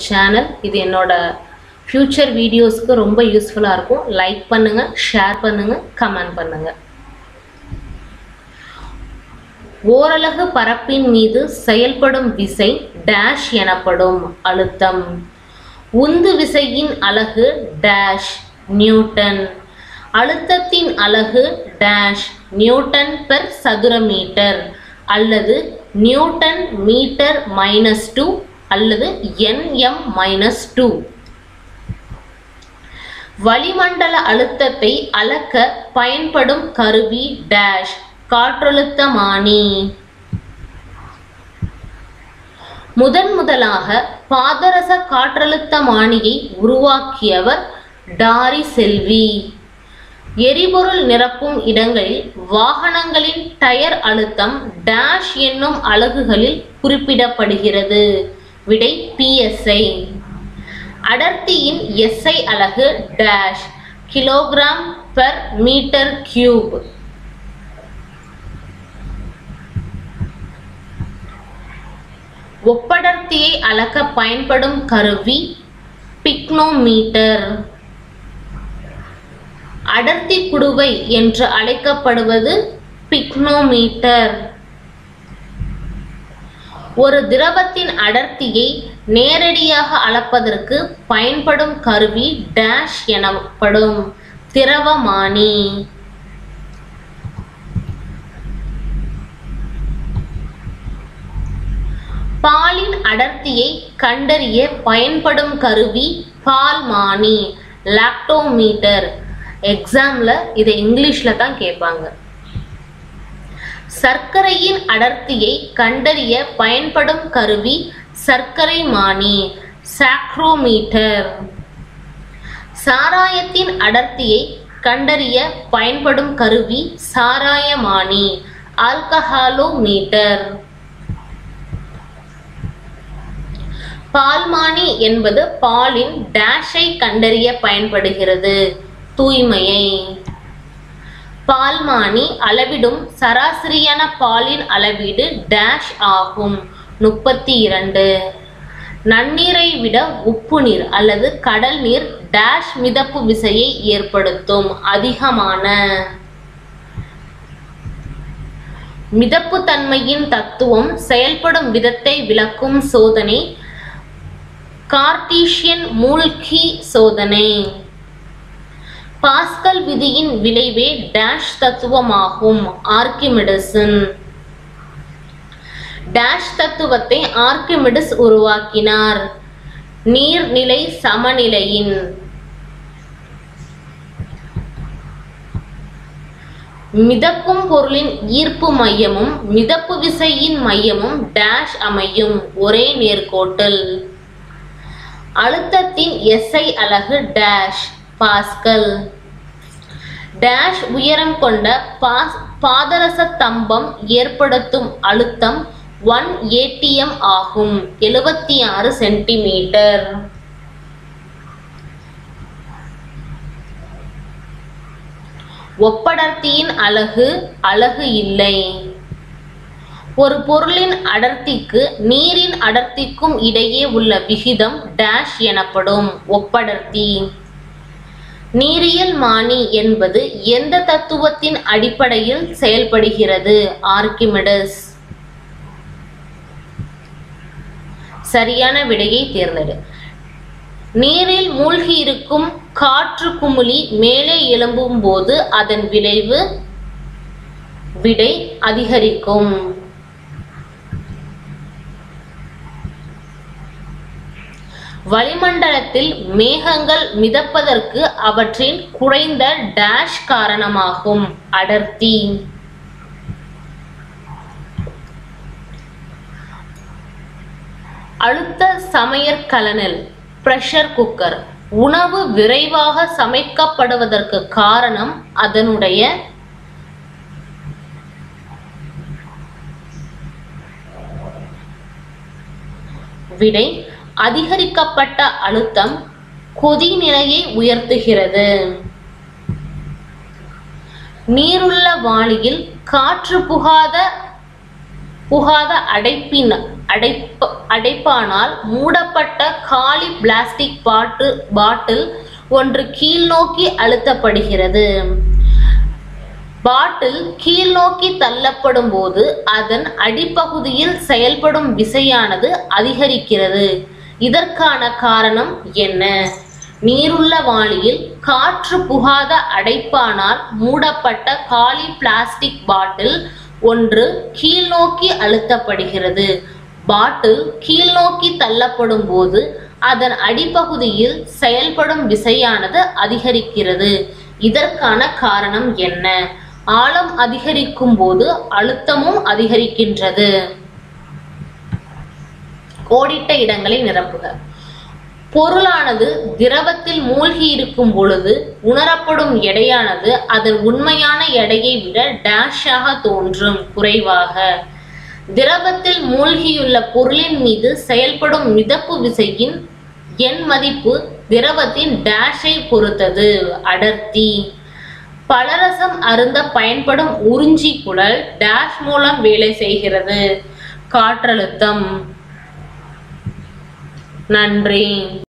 channel இது என்னோட future வீடியோஸ்க்கு ரொம்ப யூஸ்ஃபுல்லாக இருக்கும் லைக் பண்ணுங்கள் ஷேர் பண்ணுங்கள் கமெண்ட் பண்ணுங்கள் ஓரலகு பரப்பின் மீது செயல்படும் விசை டேஷ் எனப்படும் அழுத்தம் உந்து விசையின் அலகு டேஷ் நியூட்டன் அழுத்தத்தின் அலகு டேஷ் நியூட்டன் பெர் சதுர மீட்டர் அல்லது நியூட்டன் மீட்டர் மைனஸ் டூ அல்லது என்எம் மைனஸ் டூ வளிமண்டல அழுத்தத்தை அளக்க பயன்படும் கருவி டேஷ் காற்றழுத்தமானி முதன் முதலாக பாதரச காற்றழுத்தமானியை உருவாக்கியவர் டாரி செல்வி எரிபொருள் நிரப்பும் இடங்களில் வாகனங்களின் டயர் அழுத்தம் டேஷ் என்னும் அலகுகளில் குறிப்பிடப்படுகிறது விடை பிஎஸ்ஐ அடர்த்தியின் எஸ்ஐ அலகு dash kilogram per metre cube ஒப்படர்த்தியை அளக்க பயன்படும் கருவி பிக்னோமீட்டர் அடர்த்தி குடுவை என்று அழைக்கப்படுவது பிக்னோமீட்டர் ஒரு திரவத்தின் அடர்த்தியை நேரடியாக அளப்பதற்கு பயன்படும் கருவி டேஷ் எனப்படும் திரவமானி பாலின் அடர்த்தியை கண்டறிய பயன்படும் கருவி பால்மானி லாக்டோமீட்டர் எக்ஸாம்ல இதை இங்கிலீஷ்ல தான் கேட்பாங்க சர்க்கரையின் அடர்த்தியை கண்டறிய பயன்படும் கருவி சர்க்கரை மானி சாக்ரோமீட்டர் சாராயத்தின் அடர்த்தியை கண்டறிய பயன்படும் கருவி சாராயமானி ஆல்கஹாலோமீட்டர் பால்மானி என்பது பாலின் டேஷை கண்டறிய பயன்படுகிறது தூய்மையை பால்மானி அளவிடும் சராசரியான பாலின் அளவீடு டேஷ் ஆகும் முப்பத்தி இரண்டு நன்னீரை விட உப்பு நீர் அல்லது கடல் நீர் டேஷ் மிதப்பு விசையை ஏற்படுத்தும் அதிகமான மிதப்பு தன்மையின் தத்துவம் செயல்படும் விதத்தை விளக்கும் சோதனை கார்டீசியன் மூழ்கி சோதனை பாஸ்கல் விதியின் விளைவே டேஷ் தத்துவமாகும் ஆர்கிமிடஸின் டேஷ் தத்துவத்தை ஆர்கிமிடிஸ் உருவாக்கினார் நீர்நிலை சமநிலையின் மிதக்கும் பொருளின் ஈர்ப்பு மையமும் மிதப்பு விசையின் மையமும் டேஷ் அமையும் ஒரே நேர்கோட்டில் அழுத்தத்தின் எஸ்ஐ அலகு டேஷ் பாஸ்கல் டேஷ் உயரம் கொண்ட பாஸ் பாதரச தம்பம் ஏற்படுத்தும் அழுத்தம் ஒன் ஏடிஎம் ஆகும் எழுபத்தி ஆறு சென்டிமீட்டர் ஒப்படர்த்தியின் அலகு அலகு இல்லை ஒரு பொருளின் அடர்த்திக்கு நீரின் அடர்த்திக்கும் இடையே உள்ள விகிதம் டேஷ் எனப்படும் ஒப்படர்த்தி நீரியல் மானி என்பது எந்த தத்துவத்தின் அடிப்படையில் செயல்படுகிறது ஆர்கிமிடஸ் சரியான விடையை தேர்ந்தெடு நீரில் மூழ்கி இருக்கும் காற்று குமிழி மேலே எழும்பும் போது அதன் விளைவு விடை அதிகரிக்கும் வளிமண்டலத்தில் மேகங்கள் மிதப்பதற்கு அவற்றின் குறைந்த டேஷ் காரணமாகும் அடர்த்தி அழுத்த சமையற்கலனில் பிரஷர் குக்கர் உணவு விரைவாக சமைக்கப்படுவதற்கு காரணம் அதனுடைய விடை அதிகரிக்கப்பட்ட அழுத்தம் கொதிநிலையை உயர்த்துகிறது நீருள்ள வாளியில் காற்று புகாத புகாத அடைப்பின் அடைப்ப அடைப்பானால் மூடப்பட்ட காலி பிளாஸ்டிக் பாட்டு பாட்டில் ஒன்று கீழ்நோக்கி அழுத்தப்படுகிறது பாட்டில் கீழ்நோக்கி தள்ளப்படும் போது அதன் அடிப்பகுதியில் செயல்படும் விசையானது அதிகரிக்கிறது இதற்கான காரணம் என்ன நீருள்ள வாளியில் காற்று புகாத அடைப்பானால் மூடப்பட்ட காலி பிளாஸ்டிக் பாட்டில் ஒன்று கீழ்நோக்கி அழுத்தப்படுகிறது பாட்டில் கீழ்நோக்கி தள்ளப்படும் போது அதன் அடிப்பகுதியில் செயல்படும் விசையானது அதிகரிக்கிறது இதற்கான காரணம் என்ன ஆழம் அதிகரிக்கும் போது அழுத்தமும் அதிகரிக்கின்றது கோடிட்ட இடங்களை நிரப்புக பொருளானது திரவத்தில் மூழ்கி இருக்கும் பொழுது உணரப்படும் எடையானது அதன் உண்மையான எடையை விட டேஷாக தோன்றும் குறைவாக திரவத்தில் மூழ்கியுள்ள பொருளின் மீது செயல்படும் மிதப்பு விசையின் எண் மதிப்பு திரவத்தின் டேஷை பொறுத்தது அடர்த்தி பலரசம் அருந்த பயன்படும் உறிஞ்சி குழல் டேஷ் மூலம் வேலை செய்கிறது காற்றழுத்தம் நன்றி